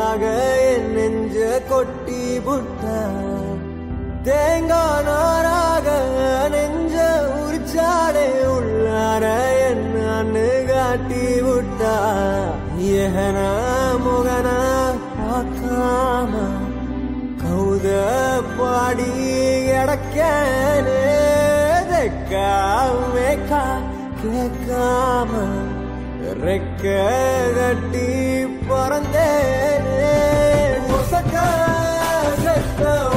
உனக்காக என் நெஞ்ச கொட்டி புட்டா தேங்காய் நாராக நெஞ்ச உரிச்சாடே உள்ளார என்னன்னு காட்டி விட்டா ஏன முகன பார்க்காம கௌத பாடி கிடக்கேனே மேக்கா கேட்காம ரெக்க கட்டி பறந்தேனே ஒசக்க செத்த